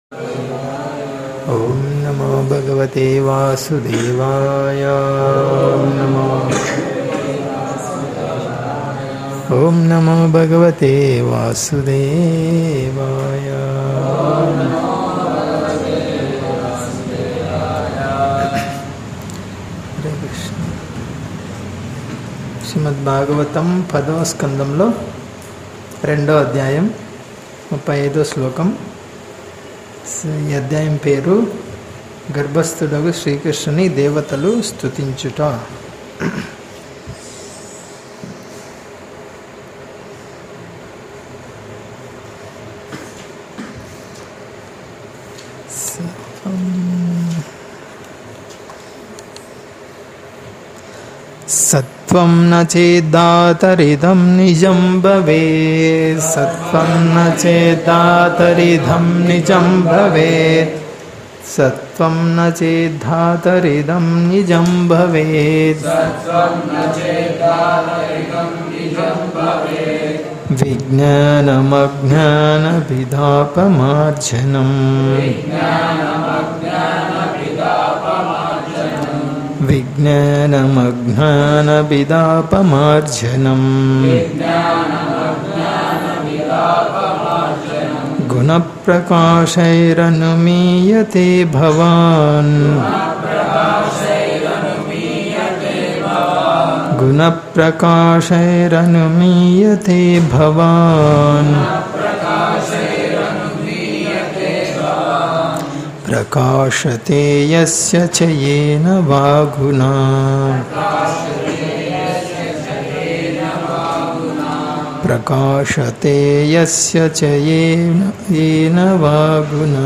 ॐ नमो भगवते वासुदेवाय ॐ नमो ॐ नमो भगवते वासुदेवाय హరే కృష్ణ శ్రీమద్ భాగవతం పదవ స్కందంలో రెండో అధ్యాయం ముప్పై ఐదో శ్లోకం ఈ అధ్యాయం పేరు గర్భస్థుడగు శ్రీకృష్ణుని దేవతలు స్తుతించుట సత్వం న చేదాతరిదం నిజం భవే సత్వం న చేదాతరిదం నిజం భవేత్ సత్వం న చేద్ధాతరిదం నిజం భవేత్ విజ్ఞానమజ్ఞానవిధాపమార్జనం విజ్ఞానమజ్ఞానవిదాపమార్జనం గుణప్రకాశైరనుమీయతే భవాన్ గుణప్రకాశైరనుమీయతే భవాన్ ప్రకాశతే యస్య చ येन वा गुणा ప్రకాశతే యస్య చ येन येन वा गुणा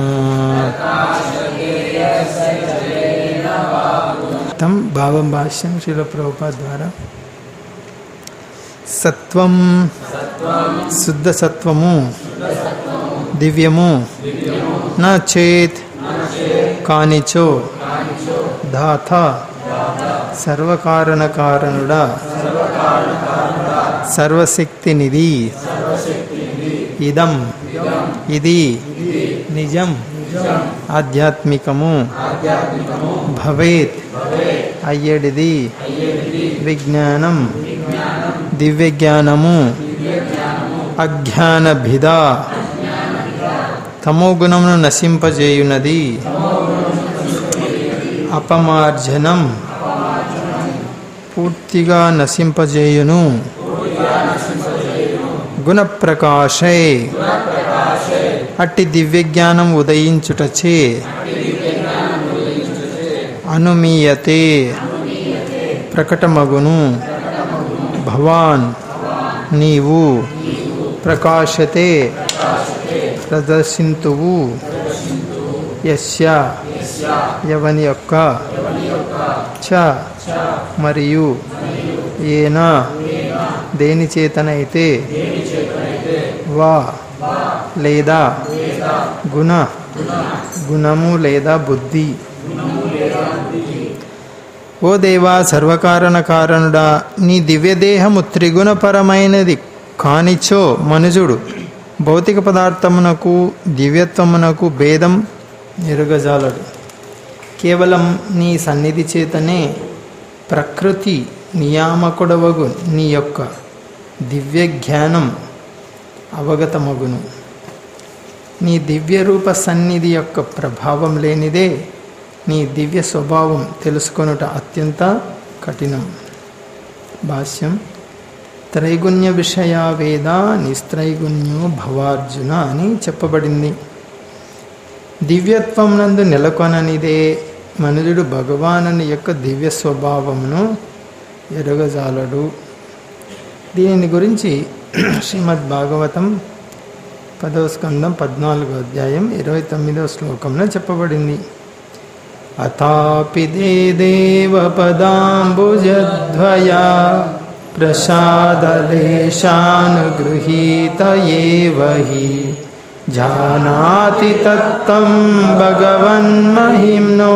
తం భావం భాష్యం శిల ప్రభుపాద్ ద్వారా సత్వం శుద్ధ సత్వము దివ్యము నా చేత్ కానిచో దాత సర్వకారణ కారణుడా సర్వశక్తినిధి ఇదం ఇది నిజం ఆధ్యాత్మికము భవేత్ అయ్యడిది విజ్ఞానం దివ్యజ్ఞానము అజ్ఞానభిద తమో గుణమును నశింపజేయున్నది అపమార్జనం పూర్తిగా నశింపజేయును గుణప్రకాశై అట్టి దివ్యజ్ఞానం ఉదయించుటచే అనుమీయతే ప్రకటమగును భవాన్ నీవు ప్రకాశతే ప్రదర్శింతువు యస్య యవని యొక్క చ మరియు ఏన దేని చేతనైతే వా లేదా గుణ గుణము లేదా బుద్ధి ఓ దేవా సర్వకారణ కారణుడా నీ దివ్యదేహము త్రిగుణపరమైనది కానిచో మనుజుడు భౌతిక పదార్థమునకు దివ్యత్వమునకు భేదం ఎరుగజాలడు కేవలం నీ సన్నిధి చేతనే ప్రకృతి నియామకుడవగు నీ యొక్క దివ్య జ్ఞానం అవగతమగును నీ దివ్య రూప సన్నిధి యొక్క ప్రభావం లేనిదే నీ దివ్య స్వభావం తెలుసుకొనుట అత్యంత కఠినం భాష్యం త్రైగుణ్య విషయ వేద నిస్త్రైగుణ్యో భవార్జున అని చెప్పబడింది దివ్యత్వం నందు నెలకొననిదే మనుజుడు భగవానుని యొక్క దివ్య స్వభావమును ఎరగజాలడు దీనిని గురించి శ్రీమద్ భాగవతం పదవ స్కందం పద్నాలుగో అధ్యాయం ఇరవై తొమ్మిదవ శ్లోకంలో చెప్పబడింది అథాపి దేవ పదాంబుజద్వయా ప్రసాదలేశానుగృహీత ఏవ హి జానాతి తత్తం భగవన్మహిమ్నో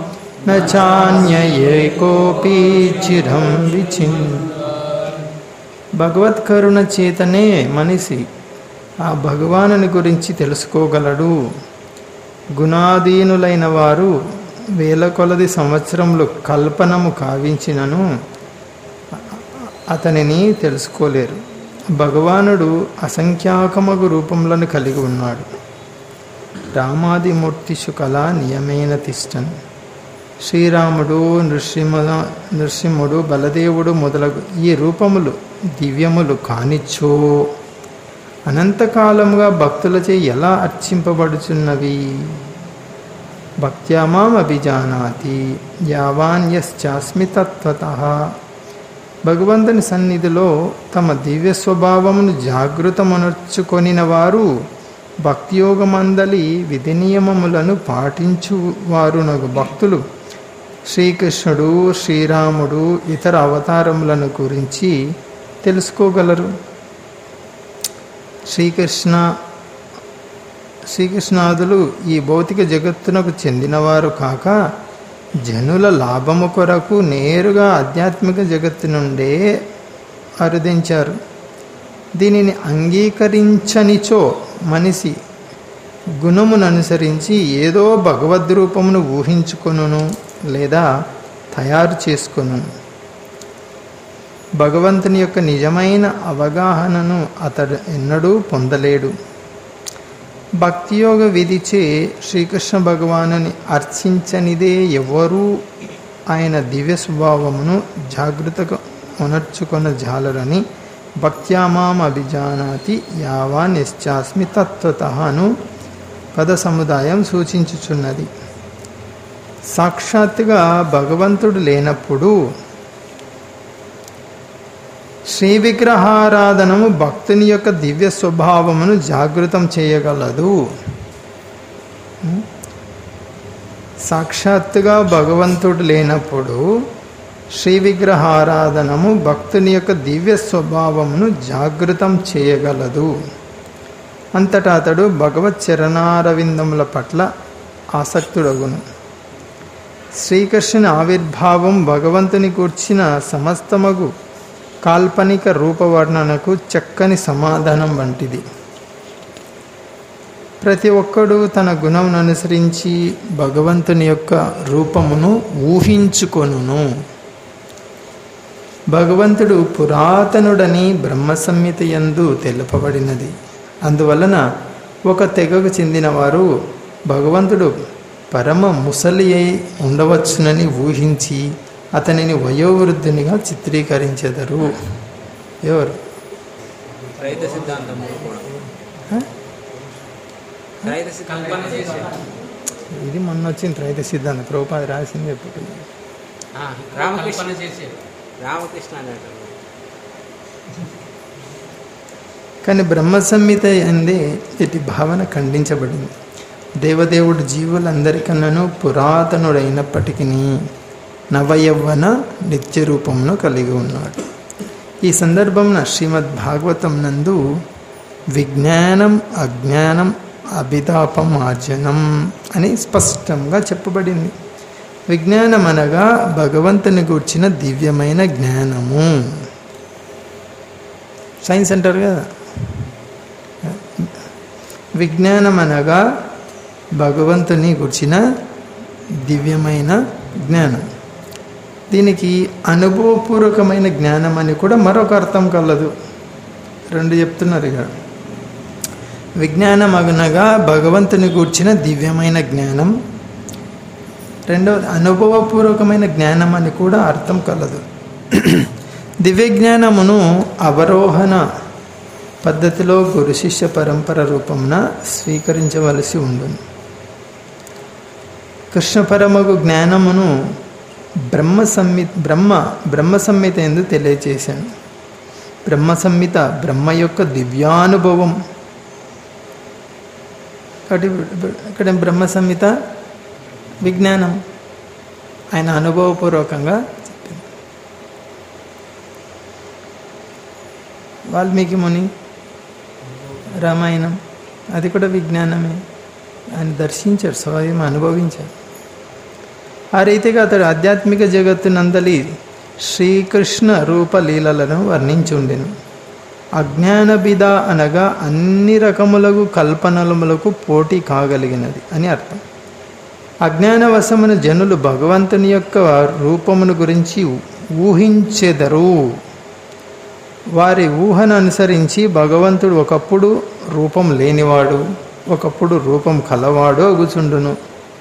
నాన్యేకోపి చిరం విచిన్ భగవత్కరుణ చేతనే మనిషి ఆ భగవానుని గురించి తెలుసుకోగలడు గుణాధీనులైన వారు వేల కొలది సంవత్సరములు కల్పనము కావించినను అతనిని తెలుసుకోలేరు భగవానుడు అసంఖ్యాకమగు రూపములను కలిగి ఉన్నాడు రామాదిమూర్తిషు కళ నియమేన తిష్టన్ శ్రీరాముడు నృసింహ నృసింహుడు బలదేవుడు మొదలగు ఈ రూపములు దివ్యములు కానిచ్చో అనంతకాలముగా భక్తులచే ఎలా అర్చింపబడుచున్నవి భక్త్యా మాం అభిజానాతి యావాన్యశ్చాస్మి తత్వత భగవంతుని సన్నిధిలో తమ దివ్య స్వభావమును జాగృతమనర్చుకొనిన వారు భక్తియోగమందలి విధి నియమములను పాటించువారునగు భక్తులు శ్రీకృష్ణుడు శ్రీరాముడు ఇతర అవతారములను గురించి తెలుసుకోగలరు శ్రీకృష్ణ శ్రీకృష్ణాదులు ఈ భౌతిక జగత్తునకు చెందినవారు కాక జనుల లాభము కొరకు నేరుగా ఆధ్యాత్మిక జగత్తు నుండే అరుదించారు దీనిని అంగీకరించనిచో మనిషి గుణమును అనుసరించి ఏదో భగవద్రూపమును ఊహించుకొనును లేదా తయారు చేసుకొను భగవంతుని యొక్క నిజమైన అవగాహనను అతడు ఎన్నడూ పొందలేడు భక్తియోగ విధిచే శ్రీకృష్ణ భగవానుని అర్చించనిదే ఎవరూ ఆయన దివ్య స్వభావమును జాగృతగా ఉనర్చుకొన జాలరని భక్త్యామాం అభిజానాతి యావా నిశ్చాస్మి తత్వతను పద సముదాయం సూచించుచున్నది సాక్షాత్తుగా భగవంతుడు లేనప్పుడు శ్రీ విగ్రహారాధనము భక్తుని యొక్క దివ్య స్వభావమును జాగృతం చేయగలదు సాక్షాత్తుగా భగవంతుడు లేనప్పుడు శ్రీ విగ్రహారాధనము భక్తుని యొక్క దివ్య స్వభావమును జాగృతం చేయగలదు అంతటా అతడు భగవత్ చరణారవిందముల పట్ల ఆసక్తుడగును శ్రీకృష్ణుని ఆవిర్భావం భగవంతుని కూర్చిన సమస్తమగు కాల్పనిక రూపవర్ణనకు చక్కని సమాధానం వంటిది ప్రతి ఒక్కడు తన గుణమును అనుసరించి భగవంతుని యొక్క రూపమును ఊహించుకొనును భగవంతుడు పురాతనుడని బ్రహ్మ సంహిత యందు తెలుపబడినది అందువలన ఒక తెగకు చెందినవారు భగవంతుడు పరమ ముసలి అయి ఉండవచ్చునని ఊహించి అతనిని వయోవృద్ధునిగా చిత్రీకరించెదరు ఎవరు రైత సిద్ధాంతం కూడా హ? రైత సిద్ధాంతం చేసే ఇది మొన్న వచ్చింది రైతు సిద్ధాంతం ప్రభుపాద రాసింది ఎప్పుడు ఆ, రామకృష్ణ చేసే రామకృష్ణ అనేటారు కానీ బ్రహ్మ సంహిత అందే ఇటు భావన ఖండించబడింది దేవదేవుడు జీవులందరికన్నను పురాతనుడైనప్పటికీ నవయవ్వన నిత్య రూపమును కలిగి ఉన్నాడు ఈ సందర్భంన శ్రీమద్ భాగవతం నందు విజ్ఞానం అజ్ఞానం అభితాపం ఆర్జనం అని స్పష్టంగా చెప్పబడింది విజ్ఞానం అనగా భగవంతుని గూర్చిన దివ్యమైన జ్ఞానము సైన్స్ అంటారు కదా విజ్ఞానం అనగా భగవంతుని గుర్చిన దివ్యమైన జ్ఞానం దీనికి అనుభవపూర్వకమైన జ్ఞానం అని కూడా మరొక అర్థం కలదు రెండు చెప్తున్నారు ఇక్కడ విజ్ఞానం అనగా భగవంతుని గూర్చిన దివ్యమైన జ్ఞానం రెండవది అనుభవపూర్వకమైన జ్ఞానం అని కూడా అర్థం కలదు దివ్య జ్ఞానమును అవరోహణ పద్ధతిలో గురు శిష్య పరంపర రూపంన స్వీకరించవలసి ఉండును కృష్ణ పరమగు జ్ఞానమును బ్రహ్మ సంమి బ్రహ్మ బ్రహ్మ సంహిత ఎందు తెలియచేశాను బ్రహ్మ సంహిత బ్రహ్మ యొక్క దివ్యానుభవం కాబట్టి ఇక్కడ బ్రహ్మ సంహిత విజ్ఞానం ఆయన అనుభవపూర్వకంగా చెప్పింది వాల్మీకి ముని రామాయణం అది కూడా విజ్ఞానమే ఆయన దర్శించారు స్వయం అనుభవించారు ఆ రీతిగా అతడు ఆధ్యాత్మిక జగత్తునందలి శ్రీకృష్ణ రూపలీలలను వర్ణించుండెను అజ్ఞానబిద అనగా అన్ని రకములకు కల్పనలములకు పోటీ కాగలిగినది అని అర్థం అజ్ఞానవశమున జనులు భగవంతుని యొక్క రూపమును గురించి ఊహించెదరు వారి ఊహను అనుసరించి భగవంతుడు ఒకప్పుడు రూపం లేనివాడు ఒకప్పుడు రూపం కలవాడు అగుచుండును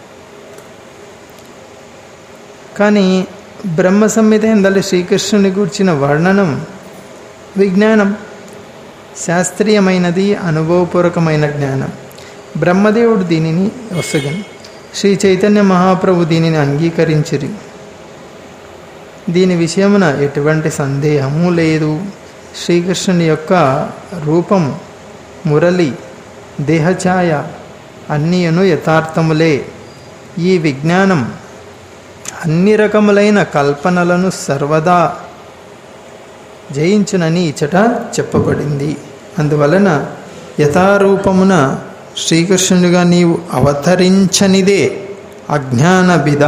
కానీ బ్రహ్మ సంహిత ఎందలి శ్రీకృష్ణుని గూర్చిన వర్ణనం విజ్ఞానం శాస్త్రీయమైనది అనుభవపూర్వకమైన జ్ఞానం బ్రహ్మదేవుడు దీనిని వసగను శ్రీ చైతన్య మహాప్రభు దీనిని అంగీకరించిరి దీని విషయమున ఎటువంటి సందేహము లేదు శ్రీకృష్ణుని యొక్క రూపం మురళి దేహఛాయ అన్నీయును యథార్థములే ఈ విజ్ఞానం అన్ని రకములైన కల్పనలను సర్వదా జయించునని ఇచ్చట చెప్పబడింది అందువలన యథారూపమున శ్రీకృష్ణుడిగా నీవు అవతరించనిదే అజ్ఞాన బిద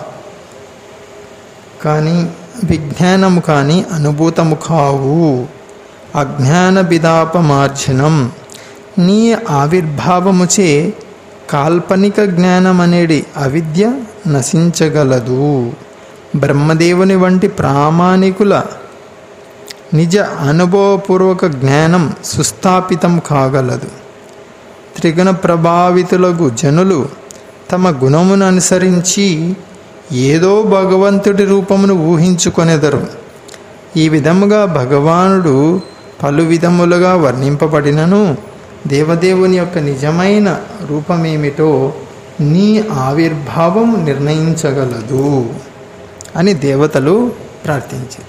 కానీ విజ్ఞానము కానీ అనుభూతము కావు అజ్ఞాన బిదాపమార్జనం నీ ఆవిర్భావముచే కాల్పనిక జ్ఞానం అనేది అవిద్య నశించగలదు బ్రహ్మదేవుని వంటి ప్రామాణికుల నిజ అనుభవపూర్వక జ్ఞానం సుస్థాపితం కాగలదు త్రిగుణ ప్రభావితులకు జనులు తమ గుణమును అనుసరించి ఏదో భగవంతుడి రూపమును ఊహించుకొనెదరు ఈ విధముగా భగవానుడు పలు విధములుగా వర్ణింపబడినను దేవదేవుని యొక్క నిజమైన రూపమేమిటో నీ ఆవిర్భావం నిర్ణయించగలదు అని దేవతలు ప్రార్థించారు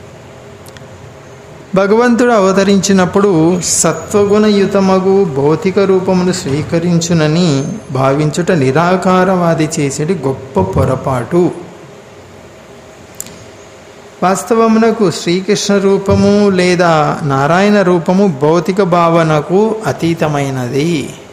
భగవంతుడు అవతరించినప్పుడు సత్వగుణయుతమగు భౌతిక రూపమును స్వీకరించునని భావించుట నిరాకారవాది చేసేటి గొప్ప పొరపాటు వాస్తవమునకు శ్రీకృష్ణ రూపము లేదా నారాయణ రూపము భౌతిక భావనకు అతీతమైనది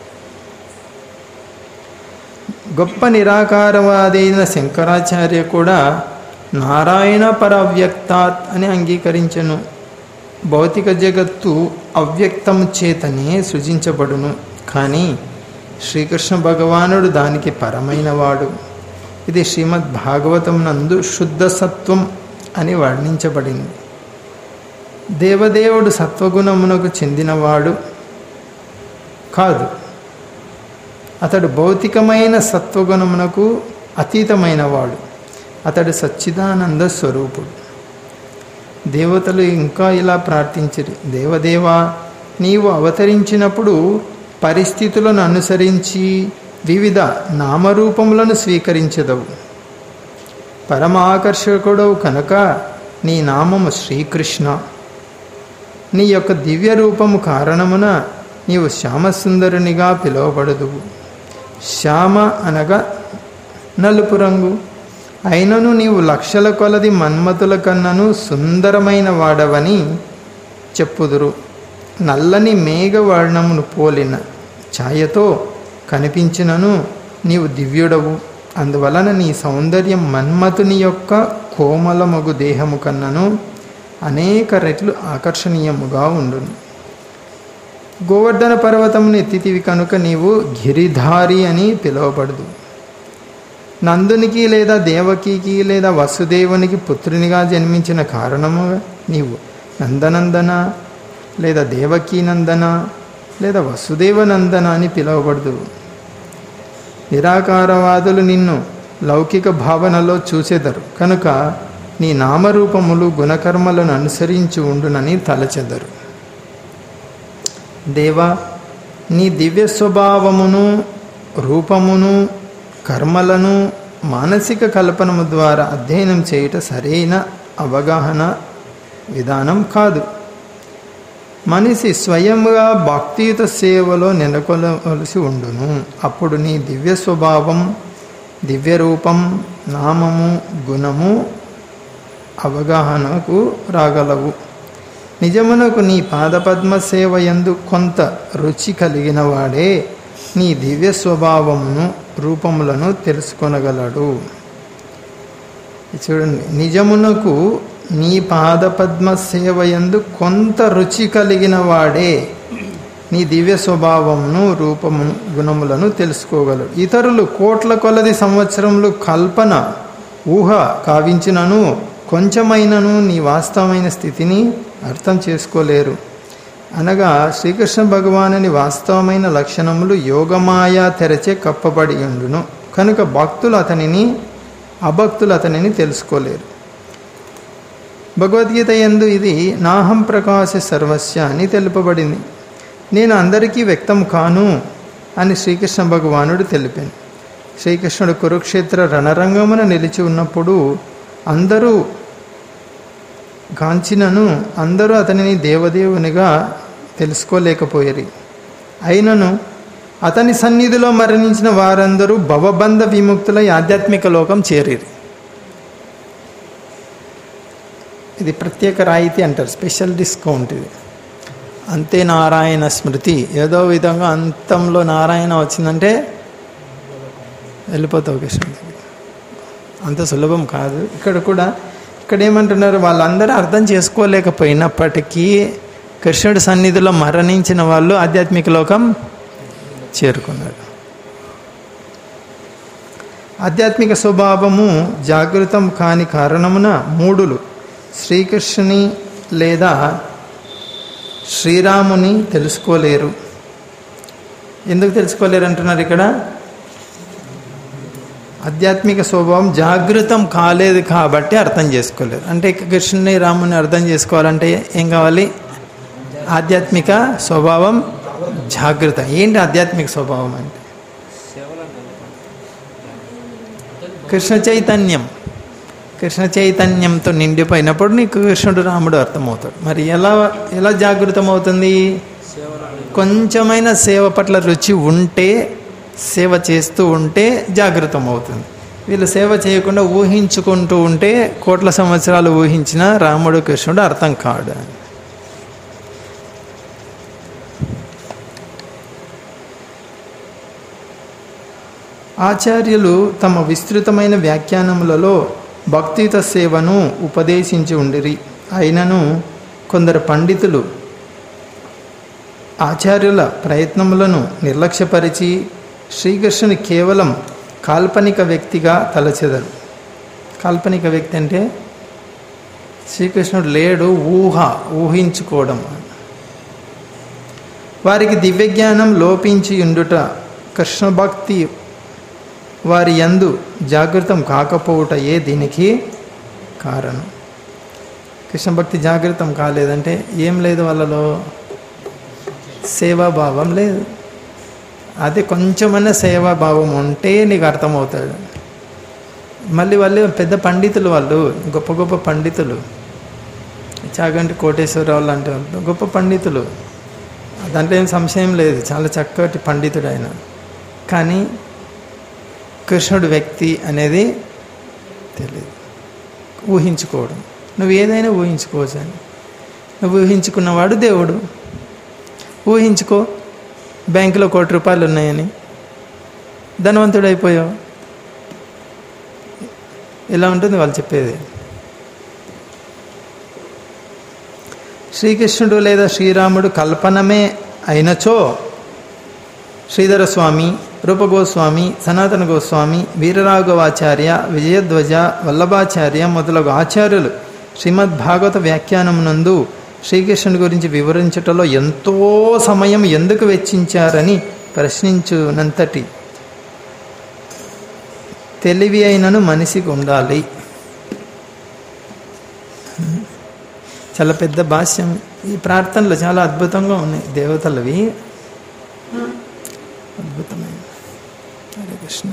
గొప్ప నిరాకారవాది అయిన శంకరాచార్య కూడా నారాయణ పరవ్యక్తాత్ అని అంగీకరించను భౌతిక జగత్తు అవ్యక్తం చేతనే సృజించబడును కానీ శ్రీకృష్ణ భగవానుడు దానికి పరమైనవాడు ఇది శ్రీమద్ భాగవతం నందు శుద్ధ సత్వం అని వర్ణించబడింది దేవదేవుడు సత్వగుణమునకు చెందినవాడు కాదు అతడు భౌతికమైన సత్వగుణమునకు అతీతమైనవాడు అతడు సచ్చిదానంద స్వరూపుడు దేవతలు ఇంకా ఇలా ప్రార్థించరు దేవదేవా నీవు అవతరించినప్పుడు పరిస్థితులను అనుసరించి వివిధ నామరూపములను స్వీకరించదవు పరమ ఆకర్షకుడవు కనుక నీ నామము శ్రీకృష్ణ నీ యొక్క దివ్య రూపము కారణమున నీవు శ్యామసుందరునిగా పిలువబడదువు శ్యామ అనగా నలుపు రంగు అయినను నీవు లక్షల కొలది మన్మతుల కన్నను సుందరమైన వాడవని చెప్పుదురు నల్లని మేఘవర్ణమును పోలిన ఛాయతో కనిపించినను నీవు దివ్యుడవు అందువలన నీ సౌందర్యం మన్మతుని యొక్క కోమలమగు దేహము కన్నను అనేక రెట్లు ఆకర్షణీయముగా ఉండును గోవర్ధన పర్వతమును ఎత్తితివి కనుక నీవు గిరిధారి అని పిలువబడదు నందునికి లేదా దేవకికి లేదా వసుదేవునికి పుత్రునిగా జన్మించిన కారణముగా నీవు నందనందన లేదా దేవకీ నందన లేదా వసుదేవ నందన అని పిలువబడదు నిరాకారవాదులు నిన్ను లౌకిక భావనలో చూచెదరు కనుక నీ నామరూపములు గుణకర్మలను అనుసరించి ఉండునని తలచెదరు దేవా నీ దివ్య స్వభావమును రూపమును కర్మలను మానసిక కల్పనము ద్వారా అధ్యయనం చేయుట సరైన అవగాహన విధానం కాదు మనిషి స్వయంగా భక్తియుత సేవలో నెలకొలవలసి ఉండును అప్పుడు నీ దివ్య స్వభావం దివ్య రూపం నామము గుణము అవగాహనకు రాగలవు నిజమునకు నీ పాదపద్మ సేవ ఎందు కొంత రుచి కలిగిన వాడే నీ దివ్య స్వభావమును రూపములను తెలుసుకొనగలడు చూడండి నిజమునకు నీ పాదపద్మ సేవయందు కొంత రుచి కలిగిన వాడే నీ దివ్య స్వభావమును రూపము గుణములను తెలుసుకోగలరు ఇతరులు కోట్ల కొలది సంవత్సరములు కల్పన ఊహ కావించినను కొంచెమైనను నీ వాస్తవమైన స్థితిని అర్థం చేసుకోలేరు అనగా శ్రీకృష్ణ భగవానుని వాస్తవమైన లక్షణములు యోగమాయా తెరచే కప్పబడి ఉండును కనుక భక్తులు అతనిని అభక్తులు అతనిని తెలుసుకోలేరు భగవద్గీత ఎందు ఇది నాహం ప్రకాశ సర్వస్య అని తెలుపబడింది నేను అందరికీ వ్యక్తం కాను అని శ్రీకృష్ణ భగవానుడు తెలిపాను శ్రీకృష్ణుడు కురుక్షేత్ర రణరంగమున నిలిచి ఉన్నప్పుడు అందరూ గాంచినను అందరూ అతనిని దేవదేవునిగా తెలుసుకోలేకపోయారు అయినను అతని సన్నిధిలో మరణించిన వారందరూ భవబంధ విముక్తులై ఆధ్యాత్మిక లోకం చేరిరు ఇది ప్రత్యేక రాయితీ అంటారు స్పెషల్ డిస్కౌంట్ ఇది అంతే నారాయణ స్మృతి ఏదో విధంగా అంతంలో నారాయణ వచ్చిందంటే వెళ్ళిపోతావు కృష్ణ అంత సులభం కాదు ఇక్కడ కూడా ఇక్కడ ఏమంటున్నారు వాళ్ళందరూ అర్థం చేసుకోలేకపోయినప్పటికీ కృష్ణుడి సన్నిధిలో మరణించిన వాళ్ళు ఆధ్యాత్మిక లోకం చేరుకున్నారు ఆధ్యాత్మిక స్వభావము జాగృతం కాని కారణమున మూడులు శ్రీకృష్ణుని లేదా శ్రీరాముని తెలుసుకోలేరు ఎందుకు తెలుసుకోలేరు అంటున్నారు ఇక్కడ ఆధ్యాత్మిక స్వభావం జాగృతం కాలేదు కాబట్టి అర్థం చేసుకోలేరు అంటే ఇక కృష్ణుని రాముని అర్థం చేసుకోవాలంటే ఏం కావాలి ఆధ్యాత్మిక స్వభావం జాగృత ఏంటి ఆధ్యాత్మిక స్వభావం అంటే కృష్ణ చైతన్యం కృష్ణ చైతన్యంతో నిండిపోయినప్పుడు నీకు కృష్ణుడు రాముడు అర్థమవుతాడు మరి ఎలా ఎలా జాగృతం అవుతుంది కొంచెమైన సేవ పట్ల రుచి ఉంటే సేవ చేస్తూ ఉంటే జాగృతం అవుతుంది వీళ్ళు సేవ చేయకుండా ఊహించుకుంటూ ఉంటే కోట్ల సంవత్సరాలు ఊహించిన రాముడు కృష్ణుడు అర్థం కాడు ఆచార్యులు తమ విస్తృతమైన వ్యాఖ్యానములలో భక్తిత సేవను ఉపదేశించి ఉండిరి అయినను కొందరు పండితులు ఆచార్యుల ప్రయత్నములను నిర్లక్ష్యపరిచి శ్రీకృష్ణుని కేవలం కాల్పనిక వ్యక్తిగా తలచెదరు కాల్పనిక వ్యక్తి అంటే శ్రీకృష్ణుడు లేడు ఊహ ఊహించుకోవడం వారికి దివ్యజ్ఞానం లోపించి ఉండుట కృష్ణ భక్తి వారి యందు జాగృతం కాకపోవుటయే దీనికి కారణం కృష్ణ భక్తి జాగృతం కాలేదంటే ఏం లేదు వాళ్ళలో సేవాభావం లేదు అదే కొంచెమన్నా సేవాభావం ఉంటే నీకు అర్థమవుతాడు మళ్ళీ వాళ్ళు పెద్ద పండితులు వాళ్ళు గొప్ప గొప్ప పండితులు చాగంటి కోటేశ్వరరావు లాంటి వాళ్ళు గొప్ప పండితులు దాంట్లో ఏం సంశయం లేదు చాలా చక్కటి పండితుడు ఆయన కానీ కృష్ణుడు వ్యక్తి అనేది తెలియదు ఊహించుకోవడం నువ్వు ఏదైనా ఊహించుకోవచ్చు అని నువ్వు ఊహించుకున్నవాడు దేవుడు ఊహించుకో బ్యాంకులో కోటి రూపాయలు ఉన్నాయని ధనవంతుడు అయిపోయావు ఇలా ఉంటుంది వాళ్ళు చెప్పేది శ్రీకృష్ణుడు లేదా శ్రీరాముడు కల్పనమే అయినచో శ్రీధర స్వామి రూపగోస్వామి సనాతన గోస్వామి వీరరాఘవాచార్య విజయధ్వజ వల్లభాచార్య మొదలగు ఆచార్యులు శ్రీమద్ భాగవత వ్యాఖ్యానమునందు శ్రీకృష్ణుడి గురించి వివరించటంలో ఎంతో సమయం ఎందుకు వెచ్చించారని ప్రశ్నించునంతటి తెలివి అయినను మనిషికి ఉండాలి చాలా పెద్ద భాష్యం ఈ ప్రార్థనలు చాలా అద్భుతంగా ఉన్నాయి దేవతలవి అద్భుతమైన హరే కృష్ణ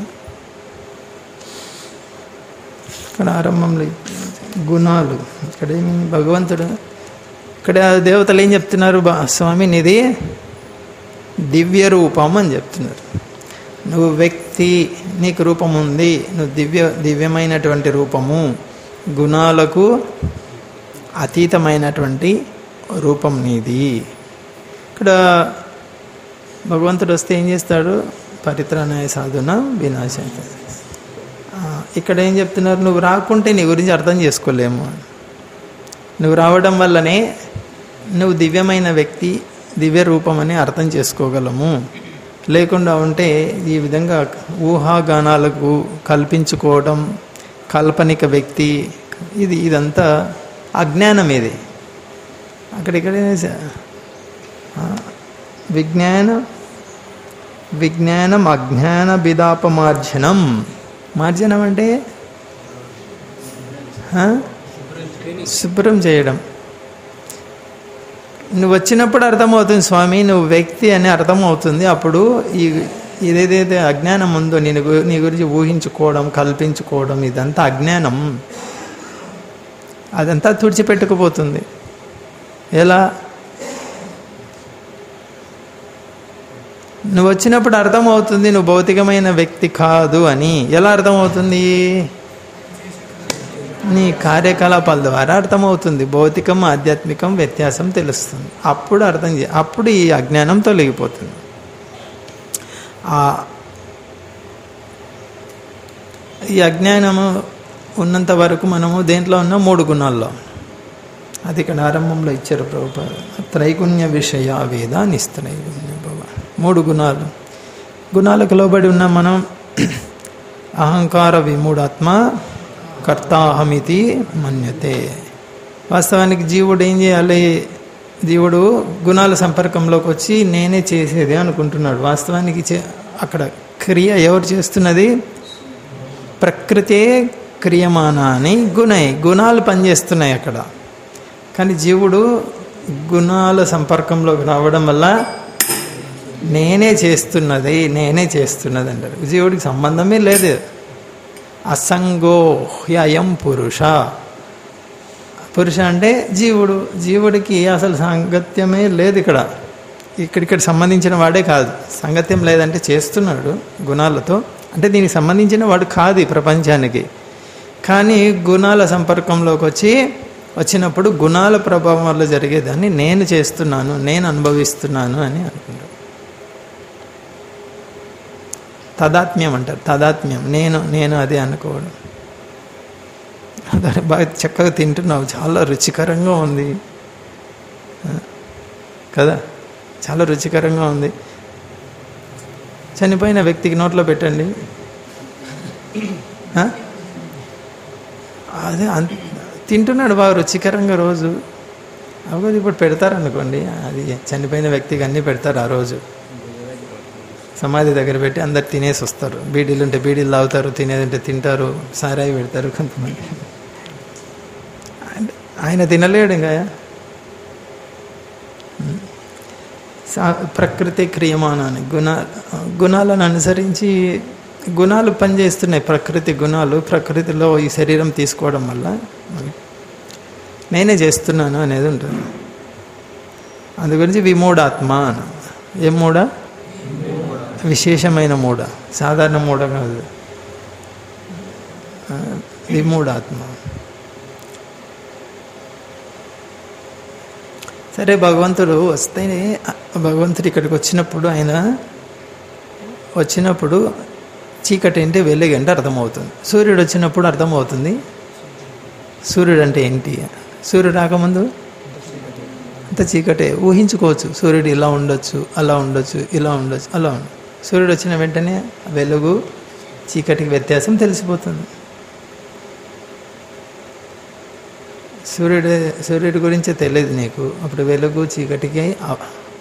ఇక్కడ ఆరంభంలో గుణాలు ఇక్కడ ఏమి భగవంతుడు ఇక్కడ దేవతలు ఏం చెప్తున్నారు బా స్వామి నీది దివ్య రూపం అని చెప్తున్నారు నువ్వు వ్యక్తి నీకు రూపం ఉంది నువ్వు దివ్య దివ్యమైనటువంటి రూపము గుణాలకు అతీతమైనటువంటి రూపం నీది ఇక్కడ భగవంతుడు వస్తే ఏం చేస్తాడు పరిత్రాణాయ సాధున వినాశ ఇక్కడ ఏం చెప్తున్నారు నువ్వు రాకుంటే నీ గురించి అర్థం చేసుకోలేము అని నువ్వు రావడం వల్లనే నువ్వు దివ్యమైన వ్యక్తి దివ్య రూపం అని అర్థం చేసుకోగలము లేకుండా ఉంటే ఈ విధంగా ఊహాగానాలకు కల్పించుకోవడం కాల్పనిక వ్యక్తి ఇది ఇదంతా అజ్ఞానం ఇది అక్కడిక్కడే విజ్ఞాన విజ్ఞానం అజ్ఞాన బిదాపమార్జనం మార్జనం అంటే ఆ? శుభ్రం చేయడం నువ్వు వచ్చినప్పుడు అర్థమవుతుంది స్వామి నువ్వు వ్యక్తి అని అర్థమవుతుంది అప్పుడు ఈ ఇదేదైతే అజ్ఞానం ఉందో నేను గు- నీ గురించి ఊహించుకోవడం కల్పించుకోవడం ఇదంతా అజ్ఞానం అదంతా తుడిచిపెట్టుకుపోతుంది ఎలా నువ్వు వచ్చినప్పుడు అర్థమవుతుంది నువ్వు భౌతికమైన వ్యక్తి కాదు అని ఎలా అర్థమవుతుంది నీ కార్యకలాపాల ద్వారా అర్థమవుతుంది భౌతికం ఆధ్యాత్మికం వ్యత్యాసం తెలుస్తుంది అప్పుడు అర్థం చే అప్పుడు ఈ అజ్ఞానం తొలగిపోతుంది ఆ ఈ అజ్ఞానము ఉన్నంత వరకు మనము దేంట్లో ఉన్న మూడు గుణాల్లో అది ఇక్కడ ఆరంభంలో ఇచ్చారు ప్రభుపాద త్రైగుణ్య విషయ వేద నిస్త్రైగుణ్య భవ మూడు గుణాలు గుణాలకు లోబడి ఉన్న మనం అహంకార విమూఢాత్మ కర్తాహమితి మన్యతే వాస్తవానికి జీవుడు ఏం చేయాలి జీవుడు గుణాల సంపర్కంలోకి వచ్చి నేనే చేసేది అనుకుంటున్నాడు వాస్తవానికి చే- అక్కడ క్రియ ఎవరు చేస్తున్నది ప్రకృతే క్రియమాన అని గుణై గుణాలు పనిచేస్తున్నాయి అక్కడ కానీ జీవుడు గుణాల సంపర్కంలోకి రావడం వల్ల నేనే చేస్తున్నది నేనే చేస్తున్నది అంటారు జీవుడికి సంబంధమే లేదు అసంగో హ్యయం పురుష పురుష అంటే జీవుడు జీవుడికి అసలు సాంగత్యమే లేదు ఇక్కడ ఇక్కడిక్కడ సంబంధించిన వాడే కాదు సాంగత్యం లేదంటే చేస్తున్నాడు గుణాలతో అంటే దీనికి సంబంధించిన వాడు కాదు ఈ ప్రపంచానికి కానీ గుణాల సంపర్కంలోకి వచ్చి వచ్చినప్పుడు గుణాల ప్రభావం వల్ల జరిగేదాన్ని నేను చేస్తున్నాను నేను అనుభవిస్తున్నాను అని అనుకుంటాడు తదాత్మ్యం అంటారు తదాత్మ్యం నేను నేను అదే అనుకోవడం దాన్ని బాగా చక్కగా తింటున్నావు చాలా రుచికరంగా ఉంది ఆ, కదా చాలా రుచికరంగా ఉంది చనిపోయిన వ్యక్తికి నోట్లో పెట్టండి ఆ? అదే అంత తింటున్నాడు బాగా రుచికరంగా రోజు అవి ఇప్పుడు పెడతారనుకోండి అది చనిపోయిన వ్యక్తికి అన్నీ పెడతారు ఆ రోజు సమాధి దగ్గర పెట్టి అందరు తినేసి వస్తారు బీడీలు ఉంటే బీడీలు తాగుతారు తినేది ఉంటే తింటారు సారాయి పెడతారు కొంతమంది అంటే ఆయన తినలేడు ఇంకా సా- ప్రకృతి క్రియమానాన్ని గుణ గుణాలను అనుసరించి గుణాలు పనిచేస్తున్నాయి ప్రకృతి గుణాలు ప్రకృతిలో ఈ శరీరం తీసుకోవడం వల్ల నేనే చేస్తున్నాను అనేది ఉంటుంది అందు గురించి విమూఢాత్మ అని ఏ మూడ విశేషమైన మూడ సాధారణ మూడ కాదు ఆ, విమూఢాత్మ సరే భగవంతుడు వస్తే భగవంతుడు ఇక్కడికి వచ్చినప్పుడు ఆయన వచ్చినప్పుడు చీకటి అంటే వెలుగు అంటే అర్థమవుతుంది సూర్యుడు వచ్చినప్పుడు అర్థమవుతుంది సూర్యుడు అంటే ఏంటి సూర్యుడు రాకముందు అంత చీకటే ఊహించుకోవచ్చు సూర్యుడు ఇలా ఉండొచ్చు అలా ఉండొచ్చు ఇలా ఉండొచ్చు అలా ఉండొచ్చు సూర్యుడు వచ్చిన వెంటనే వెలుగు చీకటికి వ్యత్యాసం తెలిసిపోతుంది సూర్యుడు సూర్యుడి గురించే తెలియదు నీకు అప్పుడు వెలుగు చీకటికి ఆ-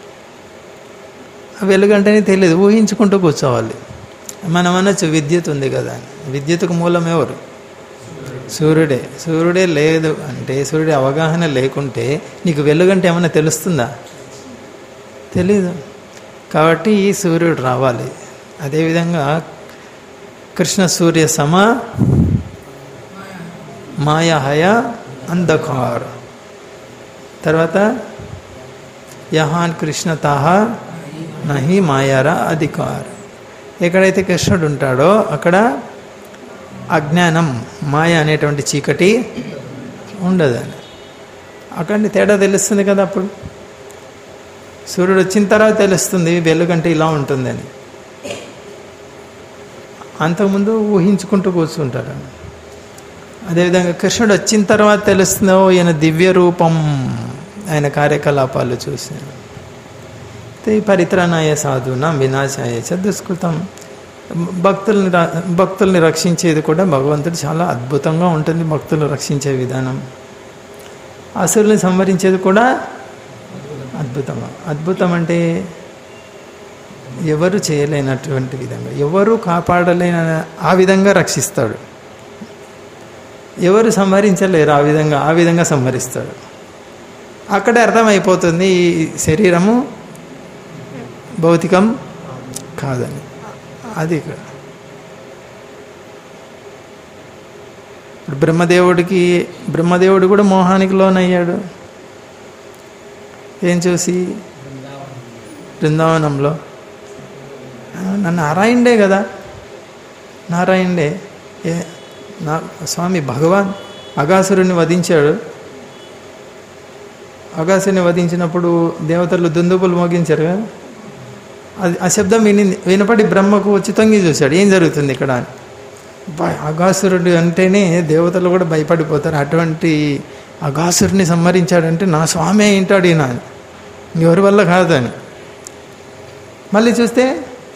ఆ వెలుగు అంటేనే తెలియదు ఊహించుకుంటూ కూర్చోవాలి మనం అనొచ్చు విద్యుత్ ఉంది కదా అని విద్యుత్కు మూలం ఎవరు సూర్యుడే సూర్యుడే లేదు అంటే సూర్యుడి అవగాహన లేకుంటే నీకు వెలుగంటే ఏమైనా తెలుస్తుందా తెలీదు కాబట్టి ఈ సూర్యుడు రావాలి అదేవిధంగా కృష్ణ సూర్య సమ మాయాహయ అంధకార్ తర్వాత యహాన్ కృష్ణ తాహ నహి మాయారా అధికార్ ఎక్కడైతే కృష్ణుడు ఉంటాడో అక్కడ అజ్ఞానం మాయ అనేటువంటి చీకటి ఉండదని అక్కడ తేడా తెలుస్తుంది కదా అప్పుడు సూర్యుడు వచ్చిన తర్వాత తెలుస్తుంది వెలుగంటే ఇలా ఉంటుందని అంతకుముందు ఊహించుకుంటూ కూర్చుంటారు అదేవిధంగా కృష్ణుడు వచ్చిన తర్వాత తెలుస్తుందో ఈయన దివ్య రూపం ఆయన కార్యకలాపాలు చూసి ఈ పరిత్రాణాయ సాధున వినాశాయ చ దుష్కృతం భక్తుల్ని రా- భక్తుల్ని రక్షించేది కూడా భగవంతుడు చాలా అద్భుతంగా ఉంటుంది భక్తులు రక్షించే విధానం అసురుల్ని సంవరించేది కూడా అద్భుతం అద్భుతం అంటే ఎవరు చేయలేనటువంటి విధంగా ఎవరు కాపాడలేని ఆ విధంగా రక్షిస్తాడు ఎవరు సంహరించలేరు ఆ విధంగా ఆ విధంగా సంహరిస్తాడు అక్కడే అర్థమైపోతుంది ఈ శరీరము భౌతికం కాదని అది ఇక్కడ ఇప్పుడు బ్రహ్మదేవుడికి బ్రహ్మదేవుడు కూడా మోహానికి లోనయ్యాడు ఏం చూసి బృందావనంలో ఆ, నన్ను నారాయణుడే కదా నారాయణుడే ఏ నా స్వామి భగవాన్ అగాసురుని వధించాడు అగాసుని వధించినప్పుడు దేవతలు దుందుపులు మోగించారు కదా అది ఆ శబ్దం విని వినపడి బ్రహ్మకు వచ్చి తొంగి చూశాడు ఏం జరుగుతుంది ఇక్కడ అని బా అగాసురుడు అంటేనే దేవతలు కూడా భయపడిపోతారు అటువంటి అగాసురుని సంహరించాడంటే నా స్వామి ఏంటాడు ఈయన అని ఎవరి వల్ల కాదని మళ్ళీ చూస్తే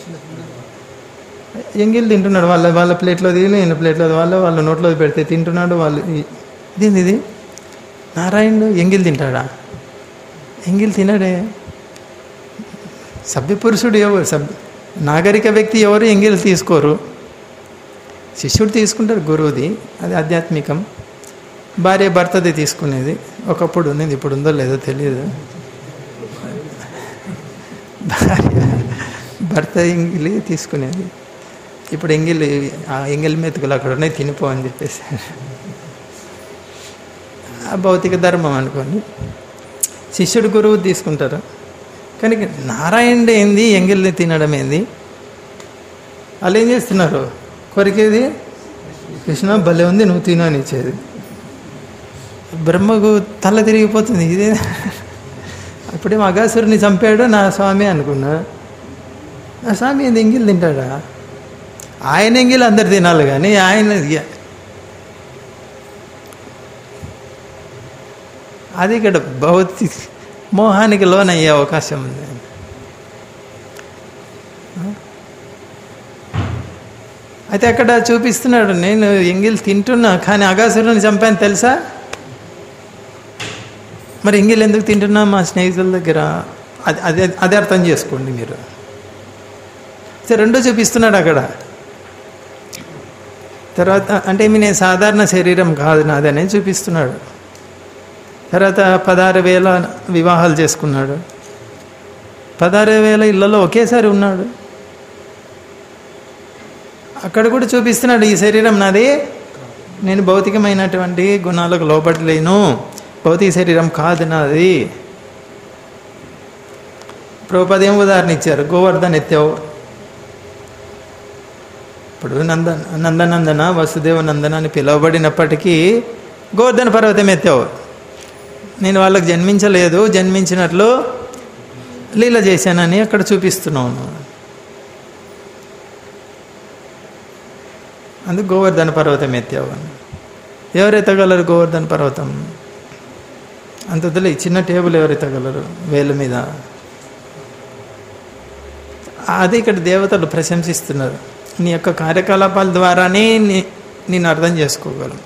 ఎంగిల్ తింటున్నాడు వాళ్ళ వాళ్ళ ప్లేట్లో తిని ఈయన ప్లేట్లో వాళ్ళ వాళ్ళ నోట్లో పెడితే తింటున్నాడు వాళ్ళు ఈ- ఇదేంది ఇది నారాయణుడు ఎంగిల్ తింటాడా ఎంగిల్ తినడే సభ్యపురుషుడు ఎవరు సభ్య నాగరిక వ్యక్తి ఎవరు ఎంగిల్ తీసుకోరు శిష్యుడు తీసుకుంటారు గురువుది అది ఆధ్యాత్మికం భార్య భర్తది తీసుకునేది ఒకప్పుడు ఉన్నది ఇప్పుడు ఉందో లేదో తెలియదు భార్య భర్త ఎంగిలి తీసుకునేది ఇప్పుడు ఎంగిలి ఆ ఎంగిలి మెతుకులు అక్కడ ఉన్నాయి తినిపో అని చెప్పేసి ఆ భౌతిక ధర్మం అనుకోండి శిష్యుడు గురువు తీసుకుంటారు కానీ నారాయణుడు ఏంది ఎంగిల్ని తినడం ఏంది వాళ్ళు ఏం చేస్తున్నారు కొరికేది కృష్ణ భలే ఉంది నువ్వు తిను అని ఇచ్చేది బ్రహ్మకు తల తిరిగిపోతుంది ఇదే అప్పుడేమో అగాసురుని చంపాడు నా స్వామి అనుకున్నా నా స్వామి ఏంది ఎంగిల్ తింటాడా ఆయన ఎంగిల్ అందరు తినాలి కానీ ఆయన అది ఇక్కడ భౌతిక మోహానికి లోనయ్యే అవకాశం ఉంది అయితే అక్కడ చూపిస్తున్నాడు నేను ఎంగిల్ తింటున్నా కానీ అగాసురుని చంపాను తెలుసా మరి ఎంగిల్ ఎందుకు తింటున్నా మా స్నేహితుల దగ్గర అది అదే అదే అర్థం చేసుకోండి మీరు సరే రెండో చూపిస్తున్నాడు అక్కడ తర్వాత అంటే మీ నేను సాధారణ శరీరం కాదు నాది అనేది చూపిస్తున్నాడు తర్వాత పదహారు వేల వివాహాలు చేసుకున్నాడు పదహారు వేల ఇళ్లలో ఒకేసారి ఉన్నాడు అక్కడ కూడా చూపిస్తున్నాడు ఈ శరీరం నాది నేను భౌతికమైనటువంటి గుణాలకు లోపడలేను భౌతిక శరీరం కాదు నాది ప్రభుపదేం ఉదాహరణ ఇచ్చారు గోవర్ధన్ ఎత్తావు ఇప్పుడు నంద నందనందన వసుదేవ నందన అని పిలువబడినప్పటికీ గోవర్ధన పర్వతం ఎత్తావు నేను వాళ్ళకి జన్మించలేదు జన్మించినట్లు లీల చేశానని అక్కడ చూపిస్తున్నాను అందుకు గోవర్ధన పర్వతం ఎత్తావు అని ఎవరు ఎత్తగలరు గోవర్ధన పర్వతం అంత వదిలే చిన్న టేబుల్ ఎవరు ఎత్తగలరు వేల మీద అది ఇక్కడ దేవతలు ప్రశంసిస్తున్నారు నీ యొక్క కార్యకలాపాల ద్వారానే నీ నేను అర్థం చేసుకోగలను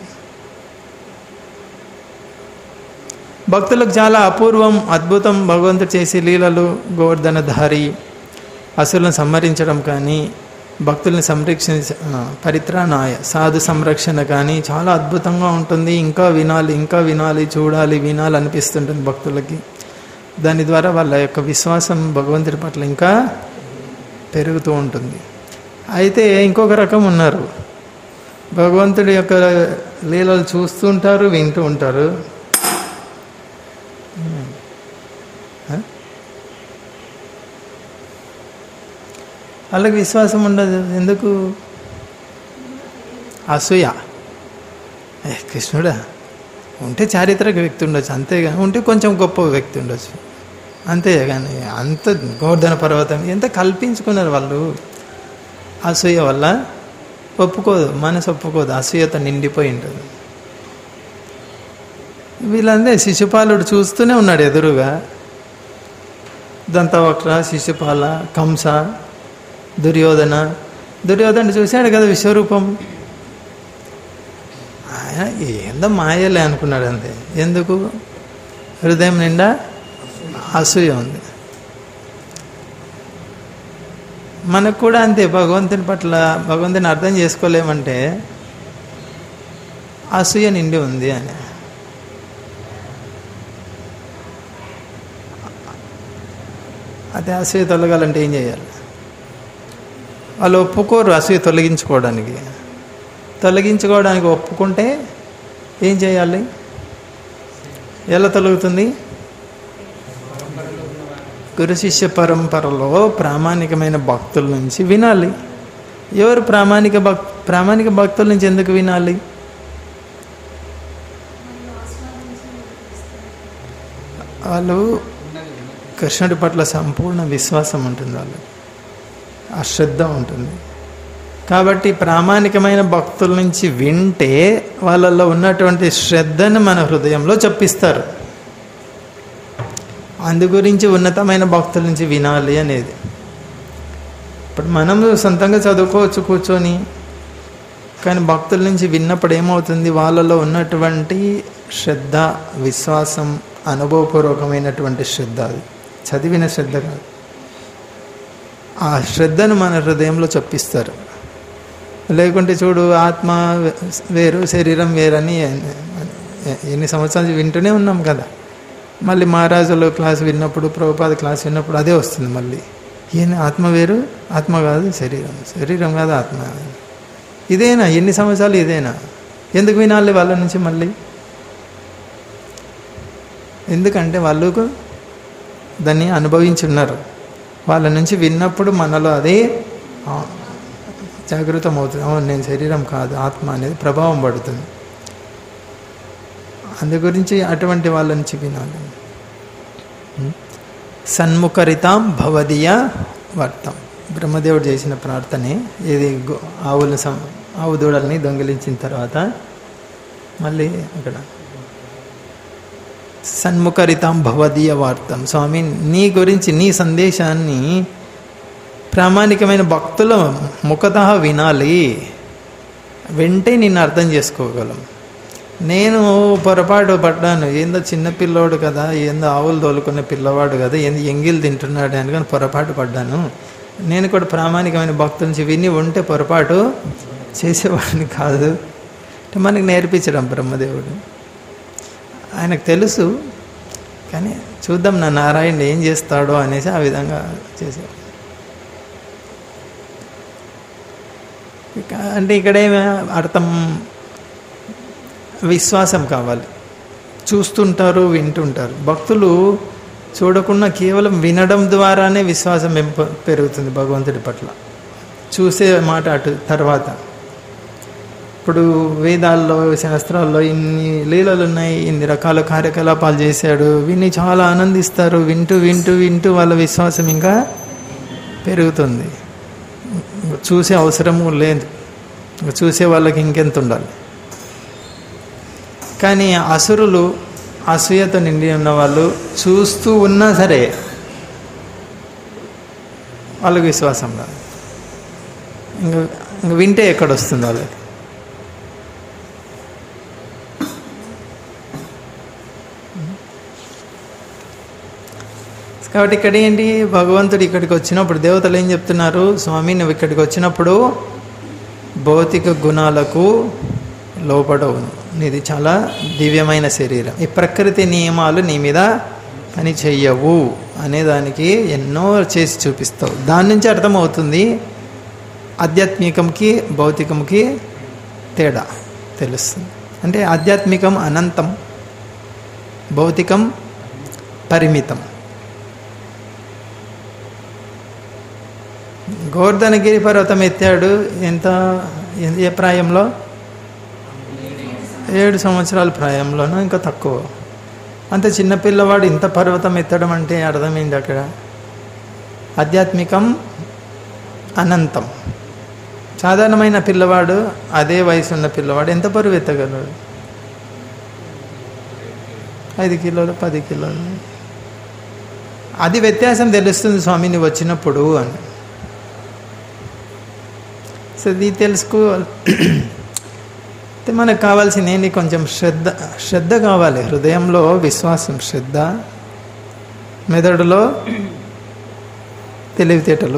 భక్తులకు చాలా అపూర్వం అద్భుతం భగవంతుడు చేసే లీలలు గోవర్ధనధారి అసురులను సంహరించడం కానీ భక్తుల్ని సంరక్షించ ఆ, పరిత్రాణాయ సాధు సంరక్షణ కానీ చాలా అద్భుతంగా ఉంటుంది ఇంకా వినాలి ఇంకా వినాలి చూడాలి వినాలి అనిపిస్తుంటుంది భక్తులకి దాని ద్వారా వాళ్ళ యొక్క విశ్వాసం భగవంతుడి పట్ల ఇంకా పెరుగుతూ ఉంటుంది అయితే ఇంకొక రకం ఉన్నారు భగవంతుడి యొక్క లీలలు చూస్తూ ఉంటారు వింటూ ఉంటారు ఆ? వాళ్ళకి విశ్వాసం ఉండదు ఎందుకు అసూయ ఏ కృష్ణుడా ఉంటే చారిత్రక వ్యక్తి ఉండొచ్చు అంతేగాని ఉంటే కొంచెం గొప్ప వ్యక్తి ఉండొచ్చు అంతే కానీ అంత గోవర్ధన పర్వతం ఎంత కల్పించుకున్నారు వాళ్ళు అసూయ వల్ల ఒప్పుకోదు మనసు ఒప్పుకోదు అసూయత నిండిపోయి ఉంటుంది వీళ్ళందే శిశుపాలుడు చూస్తూనే ఉన్నాడు ఎదురుగా దంతవక్ర శిశుపాల కంస దుర్యోధన దుర్యోధన చూశాడు కదా విశ్వరూపం ఆయన ఏందో మాయలే అనుకున్నాడు అంతే ఎందుకు హృదయం నిండా అసూయ ఉంది మనకు కూడా అంతే భగవంతుని పట్ల భగవంతుని అర్థం చేసుకోలేమంటే అసూయ నిండి ఉంది అని అదే అసూయ తొలగాలంటే ఏం చేయాలి వాళ్ళు ఒప్పుకోరు అసూయ తొలగించుకోవడానికి తొలగించుకోవడానికి ఒప్పుకుంటే ఏం చేయాలి ఎలా తొలగుతుంది గురు శిష్య పరంపరలో ప్రామాణికమైన భక్తుల నుంచి వినాలి ఎవరు ప్రామాణిక భక్ ప్రామాణిక భక్తుల నుంచి ఎందుకు వినాలి వాళ్ళు కృష్ణుడి పట్ల సంపూర్ణ విశ్వాసం ఉంటుంది వాళ్ళకి ఆ శ్రద్ధ ఉంటుంది కాబట్టి ప్రామాణికమైన భక్తుల నుంచి వింటే వాళ్ళల్లో ఉన్నటువంటి శ్రద్ధను మన హృదయంలో చప్పిస్తారు అందు గురించి ఉన్నతమైన భక్తుల నుంచి వినాలి అనేది ఇప్పుడు మనం సొంతంగా చదువుకోవచ్చు కూర్చొని కానీ భక్తుల నుంచి విన్నప్పుడు ఏమవుతుంది వాళ్ళలో ఉన్నటువంటి శ్రద్ధ విశ్వాసం అనుభవపూర్వకమైనటువంటి శ్రద్ధ అది చదివిన శ్రద్ధ కాదు ఆ శ్రద్ధను మన హృదయంలో చొప్పిస్తారు లేకుంటే చూడు ఆత్మ వేరు శరీరం వేరని ఎన్ని సంవత్సరాలు వింటూనే ఉన్నాం కదా మళ్ళీ మహారాజులు క్లాస్ విన్నప్పుడు ప్రభుపాద క్లాస్ విన్నప్పుడు అదే వస్తుంది మళ్ళీ ఏం ఆత్మ వేరు ఆత్మ కాదు శరీరం శరీరం కాదు ఆత్మ ఇదేనా ఎన్ని సంవత్సరాలు ఇదేనా ఎందుకు వినాలి వాళ్ళ నుంచి మళ్ళీ ఎందుకంటే వాళ్ళకు దాన్ని అనుభవించున్నారు వాళ్ళ నుంచి విన్నప్పుడు మనలో అదే ఆ, జాగృతం అవుతుంది అవును నేను శరీరం కాదు ఆత్మ అనేది ప్రభావం పడుతుంది అందు గురించి అటువంటి వాళ్ళ నుంచి వినాలి సన్ముఖరితాం భవదీయ వర్తం బ్రహ్మదేవుడు చేసిన ప్రార్థనే ఇది గో- ఆవుల సం ఆవు దూడల్ని దొంగిలించిన తర్వాత మళ్ళీ అక్కడ సన్ముఖరితాం భవదీయ వార్తం స్వామి నీ గురించి నీ సందేశాన్ని ప్రామాణికమైన భక్తుల ముఖత వినాలి వింటే నిన్ను అర్థం చేసుకోగలం నేను పొరపాటు పడ్డాను ఏందో చిన్న పిల్లోడు కదా ఏందో ఆవులు తోలుకున్న పిల్లవాడు కదా ఏందో ఎంగిల్ తింటున్నాడు అని కానీ పొరపాటు పడ్డాను నేను కూడా ప్రామాణికమైన భక్తుల నుంచి విని ఉంటే పొరపాటు చేసేవాడిని కాదు అంటే మనకి నేర్పించడం బ్రహ్మదేవుడు ఆయనకు తెలుసు కానీ చూద్దాం నా నారాయణ ఏం చేస్తాడో అనేసి ఆ విధంగా చేసేవాడు ఇక అంటే ఇక్కడేమి అర్థం విశ్వాసం కావాలి చూస్తుంటారు వింటుంటారు భక్తులు చూడకుండా కేవలం వినడం ద్వారానే విశ్వాసం పెంప పెరుగుతుంది భగవంతుడి పట్ల చూసే మాట అటు తర్వాత ఇప్పుడు వేదాల్లో శాస్త్రాల్లో ఇన్ని లీలలు ఉన్నాయి ఇన్ని రకాల కార్యకలాపాలు చేశాడు విని చాలా ఆనందిస్తారు వింటూ వింటూ వింటూ వాళ్ళ విశ్వాసం ఇంకా పెరుగుతుంది చూసే అవసరము లేదు చూసే వాళ్ళకి ఇంకెంత ఉండాలి కానీ అసురులు అసూయతో నిండి ఉన్న వాళ్ళు చూస్తూ ఉన్నా సరే వాళ్ళకి విశ్వాసం రాదు ఇంక ఇంక వింటే ఎక్కడ వస్తుంది వాళ్ళకి కాబట్టి ఇక్కడ ఏంటి భగవంతుడు ఇక్కడికి వచ్చినప్పుడు దేవతలు ఏం చెప్తున్నారు స్వామి నువ్వు ఇక్కడికి వచ్చినప్పుడు భౌతిక గుణాలకు లోపడవు నీది చాలా దివ్యమైన శరీరం ఈ ప్రకృతి నియమాలు నీ మీద పని చెయ్యవు అనే దానికి ఎన్నో చేసి చూపిస్తావు దాని నుంచి అర్థమవుతుంది ఆధ్యాత్మికంకి భౌతికంకి తేడా తెలుస్తుంది అంటే ఆధ్యాత్మికం అనంతం భౌతికం పరిమితం గోవర్ధనగిరి పర్వతం ఎత్తాడు ఎంత ఎంత- ఏ ప్రాయంలో ఏడు సంవత్సరాల ప్రాయంలోనూ ఇంకా తక్కువ అంత చిన్న పిల్లవాడు ఇంత పర్వతం ఎత్తడం అంటే అర్థమైంది అక్కడ ఆధ్యాత్మికం అనంతం సాధారణమైన పిల్లవాడు అదే వయసు ఉన్న పిల్లవాడు ఎంత బరువు ఎత్తగలడు ఐదు కిలోలు పది కిలోలు అది వ్యత్యాసం తెలుస్తుంది స్వామి నువ్వు వచ్చినప్పుడు అని సో ఇది తెలుసుకోవాలి అయితే మనకు కావాల్సింది ఏంటి కొంచెం శ్రద్ధ శ్రద్ధ కావాలి హృదయంలో విశ్వాసం శ్రద్ధ మెదడులో తెలివితేటలు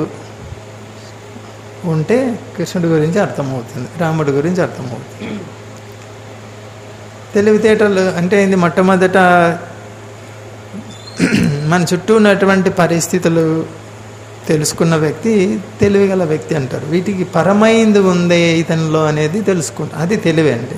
ఉంటే కృష్ణుడి గురించి అర్థమవుతుంది రాముడి గురించి అర్థమవుతుంది తెలివితేటలు అంటే ఏంది మొట్టమొదట మన చుట్టూ ఉన్నటువంటి పరిస్థితులు తెలుసుకున్న వ్యక్తి తెలివిగల వ్యక్తి అంటారు వీటికి పరమైంది ఉందే ఇతనిలో అనేది తెలుసుకుంటారు అది తెలివి అండి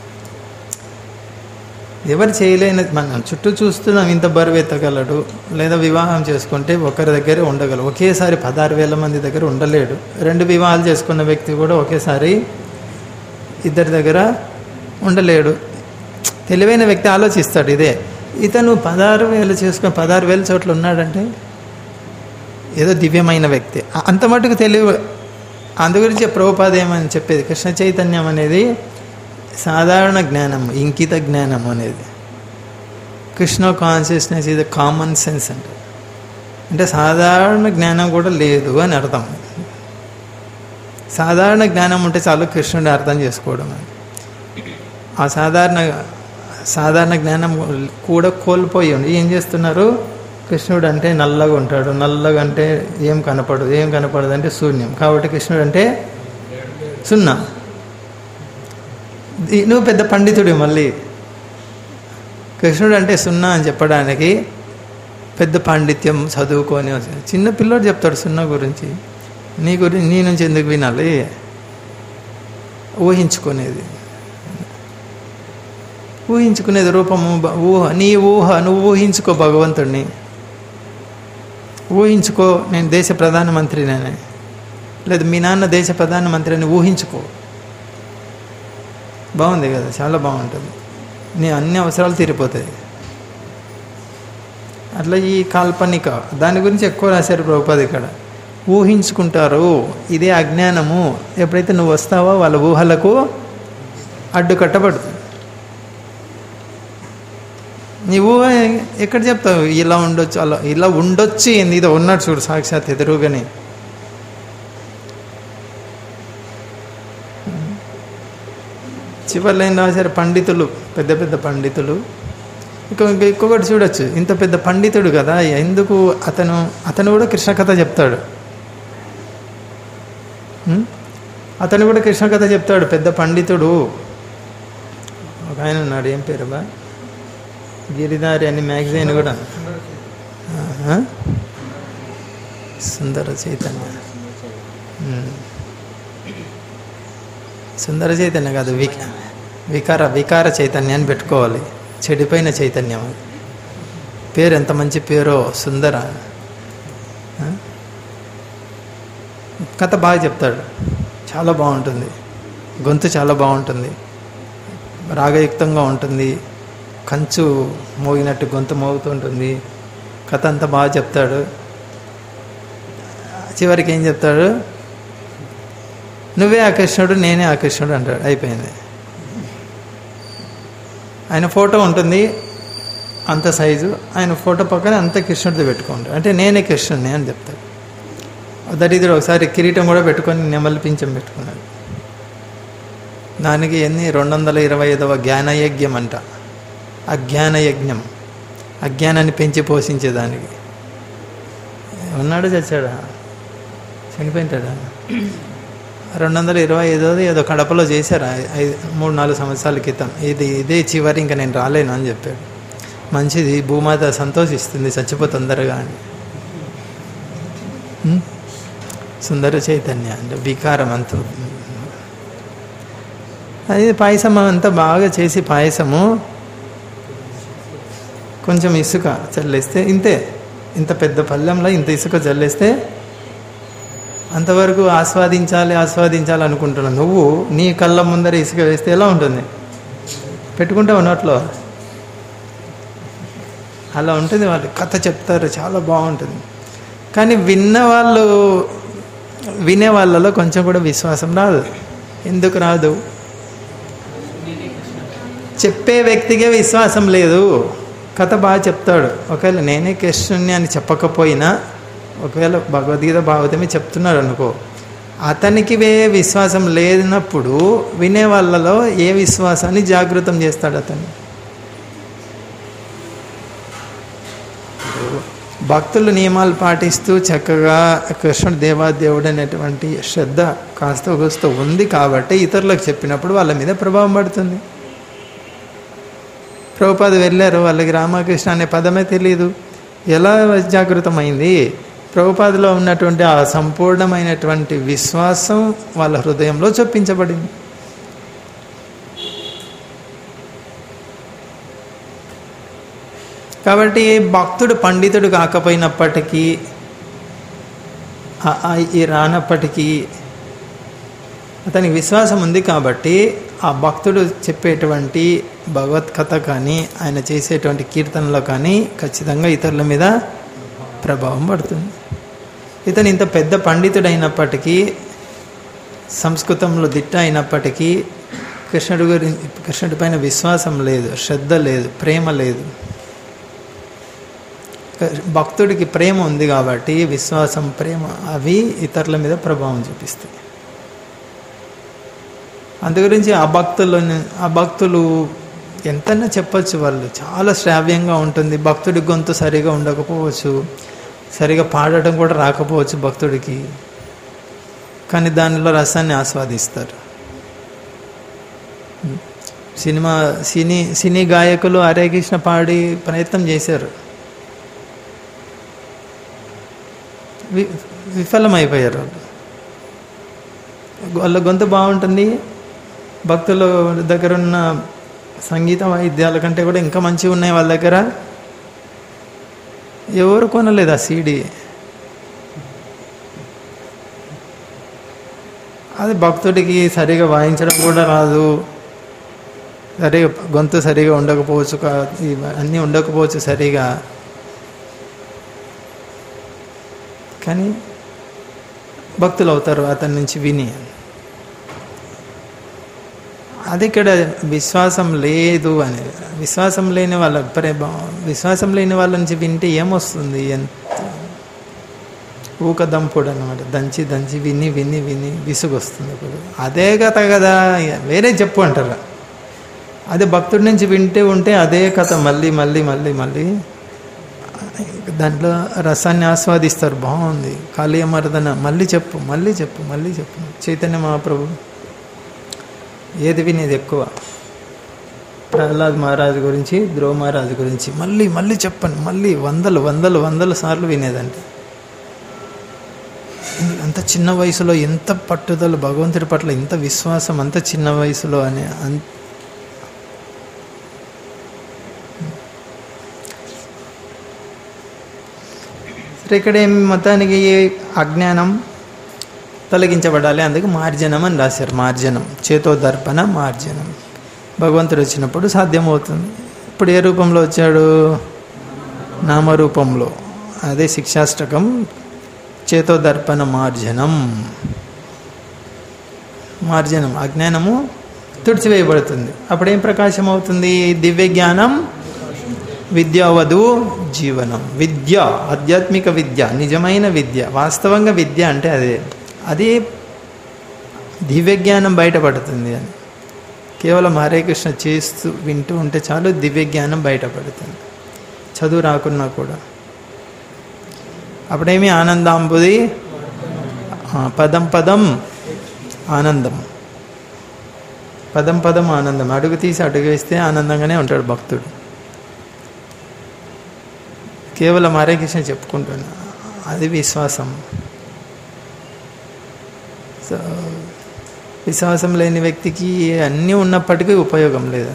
ఎవరు చేయలేని మనం చుట్టూ చూస్తున్నాం ఇంత బరువు ఎత్తగలడు లేదా వివాహం చేసుకుంటే ఒకరి దగ్గరే ఉండగలడు ఒకేసారి పదహారు వేల మంది దగ్గర ఉండలేడు రెండు వివాహాలు చేసుకున్న వ్యక్తి కూడా ఒకేసారి ఇద్దరి దగ్గర ఉండలేడు తెలివైన వ్యక్తి ఆలోచిస్తాడు ఇదే ఇతను పదహారు వేలు చేసుకుని పదహారు వేల చోట్ల ఉన్నాడంటే ఏదో దివ్యమైన వ్యక్తి అ- అంత మటుకు తెలివి అందు గురించి ప్రభుపాద ఏమని చెప్పేది కృష్ణ చైతన్యం అనేది సాధారణ జ్ఞానం ఇంకిత జ్ఞానం అనేది కృష్ణ కాన్షియస్నెస్ ఇది కామన్ సెన్స్ అంటే అంటే సాధారణ జ్ఞానం కూడా లేదు అని అర్థం సాధారణ జ్ఞానం ఉంటే చాలు కృష్ణుడిని అర్థం చేసుకోవడం అని ఆ సాధారణ సాధారణ జ్ఞానం కూడా కోల్పోయి ఉండి ఏం చేస్తున్నారు కృష్ణుడు అంటే నల్లగా ఉంటాడు నల్లగా అంటే ఏం కనపడదు ఏం కనపడదు అంటే శూన్యం కాబట్టి కృష్ణుడు అంటే సున్నా ఈ- నువ్వు పెద్ద పండితుడి మళ్ళీ కృష్ణుడు అంటే సున్నా అని చెప్పడానికి పెద్ద పాండిత్యం చదువుకొని వచ్చి- చిన్న పిల్లోడు చెప్తాడు సున్నా గురించి నీ గురించి నీ నుంచి ఎందుకు వినాలి ఊహించుకునేది ఊహించుకునేది రూపము బ- ఊహ నీ ఊహ నువ్వు ఊహించుకో భగవంతుడిని ఊహించుకో నేను దేశ ప్రధానమంత్రినే లేదు మీ నాన్న దేశ ప్రధానమంత్రి అని ఊహించుకో బాగుంది కదా చాలా బాగుంటుంది నీ అన్ని అవసరాలు తీరిపోతాయి అట్లా ఈ కాల్పనిక దాని గురించి ఎక్కువ రాశారు ప్రభుపాద ఇక్కడ ఊహించుకుంటారు ఇదే అజ్ఞానము ఎప్పుడైతే నువ్వు వస్తావో వాళ్ళ ఊహలకు అడ్డు కట్టబడుతుంది నీ ఊహ ఎక్కడ చెప్తావు ఇలా ఉండొచ్చు అలా ఇలా ఉండొచ్చు ఏంది ఇది ఉన్నాడు చూడు సాక్షాత్ ఎదురుగానే చివర్లో ఏం రాశారు పండితులు పెద్ద పెద్ద పండితులు ఇంకో ఇంక ఇంకొకటి చూడొచ్చు ఇంత పెద్ద పండితుడు కదా ఎందుకు అతను అతను కూడా కృష్ణ కథ చెప్తాడు ఉం? అతను కూడా కృష్ణ కథ చెప్తాడు పెద్ద పండితుడు ఒక ఆయన ఉన్నాడు ఏం పేరు బా గిరిదారి అని మ్యాగజైన్ కూడా ఆహా. సుందర చైతన్య ఉం. సుందర చైతన్య కాదు విక వికార వికార చైతన్యాన్ని పెట్టుకోవాలి చెడిపోయిన చైతన్యం అది పేరు ఎంత మంచి పేరో సుందర ఆ? కథ బాగా చెప్తాడు చాలా బాగుంటుంది గొంతు చాలా బాగుంటుంది రాగయుక్తంగా ఉంటుంది కంచు మోగినట్టు గొంతు మోగుతుంటుంది కథ అంతా బాగా చెప్తాడు చివరికి ఏం చెప్తాడు నువ్వే ఆకృష్ణుడు నేనే ఆకృష్ణుడు అంటాడు అయిపోయింది ఆయన ఫోటో ఉంటుంది అంత సైజు ఆయన ఫోటో పక్కన అంత కృష్ణుడితో పెట్టుకుంటాడు అంటే నేనే కృష్ణుడిని అని చెప్తాడు దరిద్రుడు ఒకసారి కిరీటం కూడా పెట్టుకొని నెమలి పింఛం పెట్టుకున్నాడు దానికి ఎన్ని రెండు వందల ఇరవై ఐదవ జ్ఞానయజ్ఞం అంట అజ్ఞాన యజ్ఞం అజ్ఞానాన్ని పెంచి పోషించేదానికి ఉన్నాడు చచ్చాడా చనిపోయింటాడా రెండు వందల ఇరవై ఐదోది ఏదో కడపలో చేశారు ఐ- ఐదు మూడు నాలుగు సంవత్సరాల క్రితం ఇది ఇదే చివరి ఇంకా నేను రాలేను అని చెప్పాడు మంచిది భూమాత సంతోషిస్తుంది చచ్చిపో తొందరగా అని ఉం? సుందర చైతన్య అంటే వికారం అంత అది పాయసం అంతా బాగా చేసి పాయసము కొంచెం ఇసుక చల్లేస్తే ఇంతే ఇంత పెద్ద పళ్ళెంలో ఇంత ఇసుక చల్లేస్తే అంతవరకు ఆస్వాదించాలి ఆస్వాదించాలి అనుకుంటున్నావు నువ్వు నీ కళ్ళ ముందర ఇసుక వేస్తే ఎలా ఉంటుంది పెట్టుకుంటావు నోట్లో అలా ఉంటుంది వాళ్ళు కథ చెప్తారు చాలా బాగుంటుంది కానీ విన్న వాళ్ళు వినే వాళ్ళలో కొంచెం కూడా విశ్వాసం రాదు ఎందుకు రాదు చెప్పే వ్యక్తికే విశ్వాసం లేదు కథ బాగా చెప్తాడు ఒకవేళ నేనే కృష్ణుని అని చెప్పకపోయినా ఒకవేళ భగవద్గీత భాగవతమే చెప్తున్నాడు అనుకో అతనికి వే విశ్వాసం లేనప్పుడు వినే వాళ్ళలో ఏ విశ్వాసాన్ని జాగృతం చేస్తాడు అతను భక్తులు నియమాలు పాటిస్తూ చక్కగా కృష్ణుడు దేవాదేవుడు అనేటువంటి శ్రద్ధ కాస్త కూస్త ఉంది కాబట్టి ఇతరులకు చెప్పినప్పుడు వాళ్ళ మీద ప్రభావం పడుతుంది ప్రభుపాద వెళ్ళారు వాళ్ళకి రామకృష్ణ అనే పదమే తెలియదు ఎలా జాగృతమైంది ప్రభుపాదలో ఉన్నటువంటి ఆ సంపూర్ణమైనటువంటి విశ్వాసం వాళ్ళ హృదయంలో చొప్పించబడింది కాబట్టి భక్తుడు పండితుడు కాకపోయినప్పటికీ ఆ- ఆ ఈ రానప్పటికీ అతనికి విశ్వాసం ఉంది కాబట్టి ఆ భక్తుడు చెప్పేటువంటి భగవత్ కథ కానీ ఆయన చేసేటువంటి కీర్తనలో కానీ ఖచ్చితంగా ఇతరుల మీద ప్రభావం పడుతుంది ఇతను ఇంత పెద్ద పండితుడైనప్పటికీ సంస్కృతంలో దిట్ట అయినప్పటికీ కృష్ణుడి గురించి కృష్ణుడి పైన విశ్వాసం లేదు శ్రద్ధ లేదు ప్రేమ లేదు భక్తుడికి ప్రేమ ఉంది కాబట్టి విశ్వాసం ప్రేమ అవి ఇతరుల మీద ప్రభావం చూపిస్తాయి అందు గురించి ఆ భక్తులు ఆ భక్తులు ఎంతైనా చెప్పచ్చు వాళ్ళు చాలా శ్రావ్యంగా ఉంటుంది భక్తుడి గొంతు సరిగా ఉండకపోవచ్చు సరిగా పాడటం కూడా రాకపోవచ్చు భక్తుడికి కానీ దానిలో రసాన్ని ఆస్వాదిస్తారు సినిమా సినీ సినీ గాయకులు హరే కృష్ణ పాడి ప్రయత్నం చేశారు వి విఫలమైపోయారు వాళ్ళు వాళ్ళ గొంతు బాగుంటుంది భక్తుల దగ్గర ఉన్న సంగీత వాయిద్యాల కంటే కూడా ఇంకా మంచిగా ఉన్నాయి వాళ్ళ దగ్గర ఎవరు కొనలేదు ఆ సీడీ అది భక్తుడికి సరిగా వాయించడం కూడా రాదు సరిగా గొంతు సరిగా ఉండకపోవచ్చు కా- ఇవ- అన్నీ ఉండకపోవచ్చు సరిగా కానీ భక్తులు అవుతారు అతని నుంచి విని అది ఇక్కడ విశ్వాసం లేదు అని విశ్వాసం లేని వాళ్ళ ప్రే విశ్వాసం లేని వాళ్ళ నుంచి వింటే ఏమొస్తుంది ఎంత ఊక దంపుడు అనమాట దంచి దంచి విని విని విని విసుగు వస్తుంది ఇప్పుడు అదే కథ కదా వేరే చెప్పు అంటారు అదే భక్తుడి నుంచి వింటే ఉంటే అదే కథ మళ్ళీ మళ్ళీ మళ్ళీ మళ్ళీ దాంట్లో రసాన్ని ఆస్వాదిస్తారు బాగుంది కాళీయమర్దన మళ్ళీ చెప్పు మళ్ళీ చెప్పు మళ్ళీ చెప్పు చైతన్య మహాప్రభు ఏది వినేది ఎక్కువ ప్రహ్లాద్ మహారాజు గురించి ధ్రువ మహారాజు గురించి మళ్ళీ మళ్ళీ చెప్పండి మళ్ళీ వందలు వందలు వందల సార్లు వినేదండి అంత చిన్న వయసులో ఎంత పట్టుదల భగవంతుడి పట్ల ఇంత విశ్వాసం అంత చిన్న వయసులో అని అంత సరే ఇక్కడ ఏం మొత్తానికి అజ్ఞానం తొలగించబడాలి అందుకు మార్జనం అని రాశారు మార్జనం చేతో దర్పణ మార్జనం భగవంతుడు వచ్చినప్పుడు సాధ్యమవుతుంది ఇప్పుడు ఏ రూపంలో వచ్చాడు నామరూపంలో అదే శిక్షాష్టకం చేతో దర్పణ మార్జనం మార్జనం అజ్ఞానము తుడిచివేయబడుతుంది అప్పుడేం ప్రకాశం అవుతుంది దివ్య జ్ఞానం విద్యావధు జీవనం విద్య ఆధ్యాత్మిక విద్య నిజమైన విద్య వాస్తవంగా విద్య అంటే అదే అది దివ్య జ్ఞానం బయటపడుతుంది అని కేవలం హరే కృష్ణ చేస్తూ వింటూ ఉంటే చాలు దివ్య జ్ఞానం బయటపడుతుంది చదువు రాకున్నా కూడా అప్పుడేమి ఆనందాంబుది ఆ, పదం పదం ఆనందం పదం పదం ఆనందం అడుగు తీసి అడుగు వేస్తే ఆనందంగానే ఉంటాడు భక్తుడు కేవలం హరే కృష్ణ చెప్పుకుంటున్నా అది విశ్వాసం సో విశ్వాసం లేని వ్యక్తికి అన్నీ ఉన్నప్పటికీ ఉపయోగం లేదు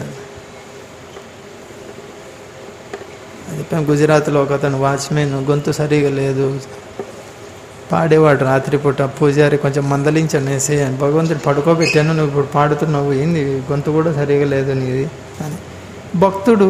అది చెప్పాను గుజరాత్లో ఒక అతను వాచ్మెన్ గొంతు సరిగా లేదు పాడేవాడు రాత్రిపూట పూజారి కొంచెం మందలించండి వేసే భగవంతుడు పడుకోబెట్టాను నువ్వు ఇప్పుడు పాడుతున్నావు ఏంది గొంతు కూడా సరిగా లేదు నీది అని భక్తుడు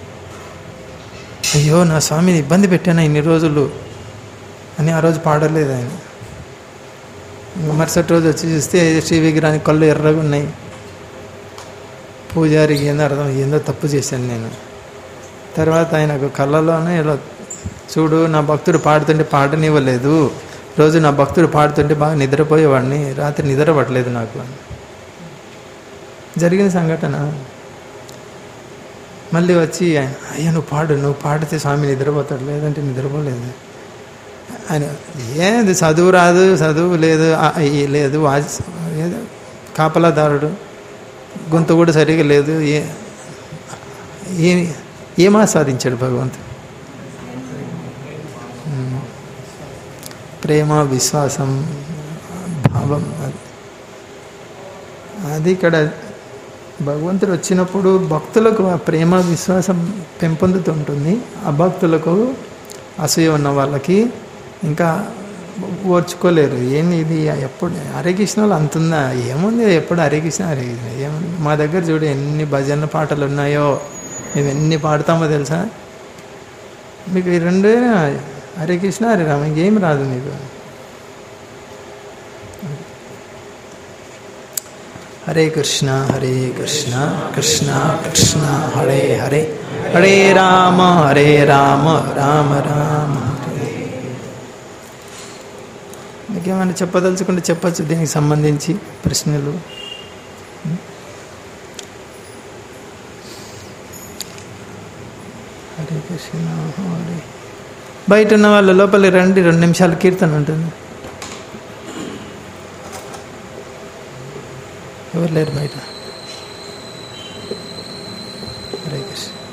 అయ్యో నా స్వామిని ఇబ్బంది పెట్టాను ఇన్ని రోజులు అని ఆ రోజు పాడలేదు ఆయన ఇంక మరుసటి రోజు వచ్చి చూస్తే శ్రీ విగ్రహానికి కళ్ళు ఎర్రగా ఉన్నాయి పూజారికి ఏందో అర్థం ఏందో తప్పు చేశాను నేను తర్వాత ఆయనకు కళ్ళలోనే ఇలా చూడు నా భక్తుడు పాడుతుంటే పాడనివ్వలేదు రోజు నా భక్తుడు పాడుతుంటే బాగా నిద్రపోయేవాడిని రాత్రి నిద్ర పట్టలేదు నాకు అని జరిగిన సంఘటన మళ్ళీ వచ్చి ఆయన అయ్యా నువ్వు పాడు నువ్వు పాడితే స్వామి నిద్రపోతాడు లేదంటే నిద్రపోలేదు ఆయన ఏది చదువు రాదు చదువు లేదు ఆ, ఈ లేదు వాచ్ ఏదో కాపలాదారుడు గొంతు కూడా సరిగా లేదు ఏ ఏ ఏం ఆస్వాదించాడు భగవంతుడు ఉమ్. ప్రేమ విశ్వాసం భావం అది అది ఇక్కడ భగవంతుడు వచ్చినప్పుడు భక్తులకు ఆ ప్రేమ విశ్వాసం పెంపొందుతుంటుంది అభక్తులకు అసూయ ఉన్న వాళ్ళకి ఇంకా ఓర్చుకోలేరు ఏంది ఇది ఎప్పుడు హరే కృష్ణలో అంతుందా ఏముంది ఎప్పుడు హరే కృష్ణ హరే కృష్ణ ఏముంది మా దగ్గర చూడు ఎన్ని భజన పాటలు ఉన్నాయో మేము ఎన్ని పాడతామో తెలుసా మీకు ఈ రెండే హరే కృష్ణ హరే రామ ఇంకేం రాదు మీకు హరే కృష్ణ హరే కృష్ణ కృష్ణ కృష్ణ హరే హరే హరే రామ హరే రామ రామ రామ హరే మీకేమైనా చెప్పదలుచుకుంటే చెప్పచ్చు దీనికి సంబంధించి ప్రశ్నలు హరే కృష్ణ హరే బయట ఉన్న వాళ్ళ లోపలికి రండి రెండు నిమిషాలు కీర్తన ఉంటుంది ఎవరు లేరు బయట హరే కృష్ణ